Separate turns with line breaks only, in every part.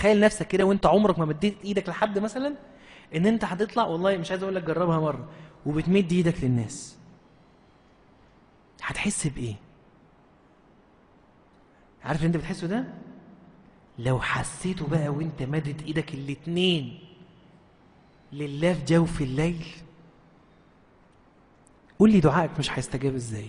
تخيل نفسك كده وانت عمرك ما مديت ايدك لحد مثلا ان انت هتطلع والله مش عايز اقول لك جربها مره وبتمد ايدك للناس هتحس بايه عارف اللي انت بتحسه ده لو حسيته بقى وانت مادد ايدك الاتنين لله في جوف الليل قول لي دعائك مش هيستجاب ازاي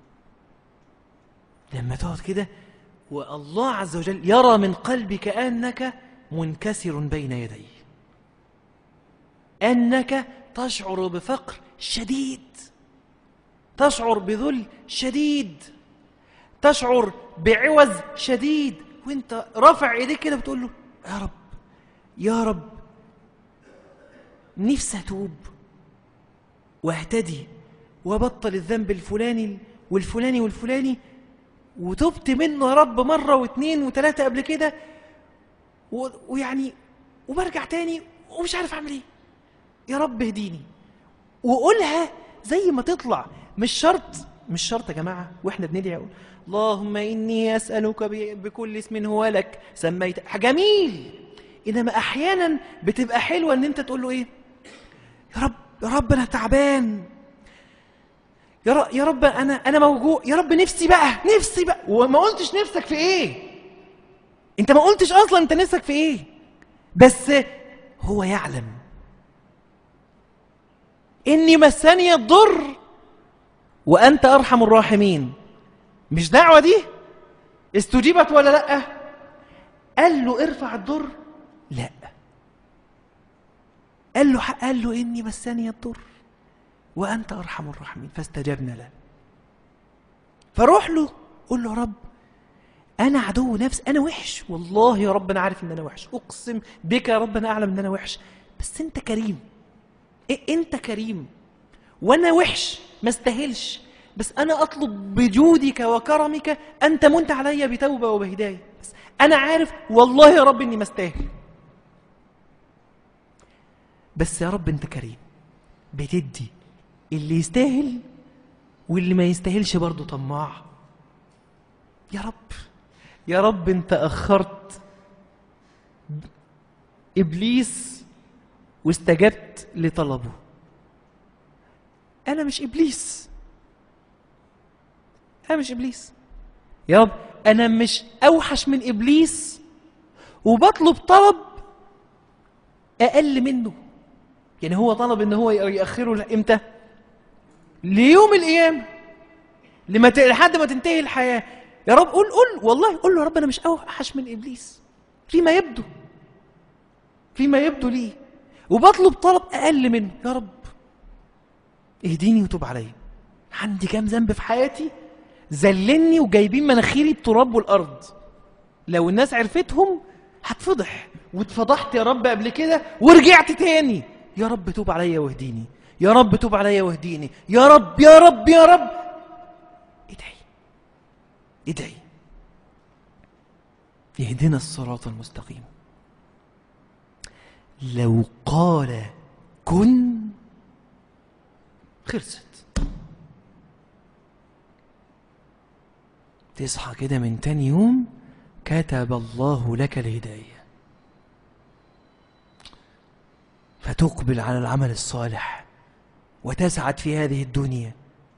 لما تقعد كده والله عز وجل يرى من قلبك انك منكسر بين يديه انك تشعر بفقر شديد تشعر بذل شديد تشعر بعوز شديد وانت رافع ايديك كده بتقول له يا رب يا رب نفسي اتوب واهتدي وبطل الذنب الفلاني والفلاني والفلاني وتبت منه يا رب مرة واثنين وثلاثة قبل كده و- ويعني وبرجع تاني ومش عارف اعمل ايه يا رب اهديني وقولها زي ما تطلع مش شرط مش شرط يا جماعة واحنا بندعي اقول اللهم اني اسألك ب- بكل اسم هو لك سميت جميل انما احيانا بتبقى حلوة ان انت تقول له ايه يا رب يا رب انا تعبان يا رب يا رب انا انا موجوع يا رب نفسي بقى نفسي بقى وما قلتش نفسك في ايه انت ما قلتش اصلا انت نفسك في ايه بس هو يعلم اني مسني الضر وانت ارحم الراحمين مش دعوه دي استجيبت ولا لا قال له ارفع الضر لا قال له قال له اني مسني الضر وانت ارحم الراحمين فاستجبنا له فروح له قول له يا رب انا عدو نفس انا وحش والله يا رب انا عارف ان انا وحش اقسم بك يا رب انا اعلم ان انا وحش بس انت كريم إيه انت كريم وانا وحش ما استاهلش بس انا اطلب بجودك وكرمك ان تمنت علي بتوبه وبهدايه بس انا عارف والله يا رب اني ما استاهل بس يا رب انت كريم بتدي اللي يستاهل واللي ما يستاهلش برضه طماع يا رب يا رب انت اخرت ابليس واستجبت لطلبه انا مش ابليس انا مش ابليس يا رب انا مش اوحش من ابليس وبطلب طلب اقل منه يعني هو طلب ان هو ياخره امتى ليوم القيامه لما ت... لحد ما تنتهي الحياه يا رب قول قول والله قول له يا رب انا مش اوحش من ابليس فيما يبدو فيما يبدو لي وبطلب طلب اقل منه يا رب اهديني وتوب عليا عندي كام ذنب في حياتي ذلني وجايبين مناخيري التراب والارض لو الناس عرفتهم هتفضح واتفضحت يا رب قبل كده ورجعت تاني يا رب توب عليا واهديني يا رب توب عليا واهديني يا رب يا رب يا رب ادعي ادعي اهدنا الصراط المستقيم لو قال كن خلصت تصحى كده من تاني يوم كتب الله لك الهداية فتقبل على العمل الصالح وتسعد في هذه الدنيا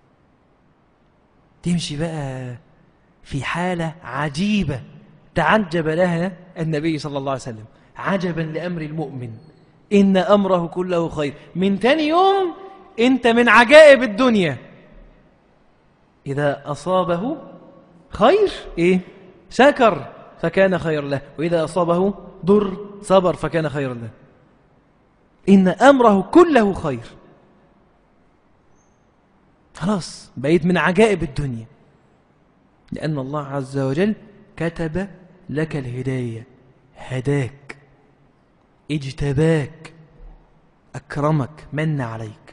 تمشي بقى في حالة عجيبة تعجب لها النبي صلى الله عليه وسلم عجبا لأمر المؤمن إن أمره كله خير من تاني يوم أنت من عجائب الدنيا إذا أصابه خير إيه شكر فكان خير له وإذا أصابه ضر صبر فكان خيرا له إن أمره كله خير خلاص بقيت من عجائب الدنيا لأن الله عز وجل كتب لك الهداية هداك اجتباك أكرمك من عليك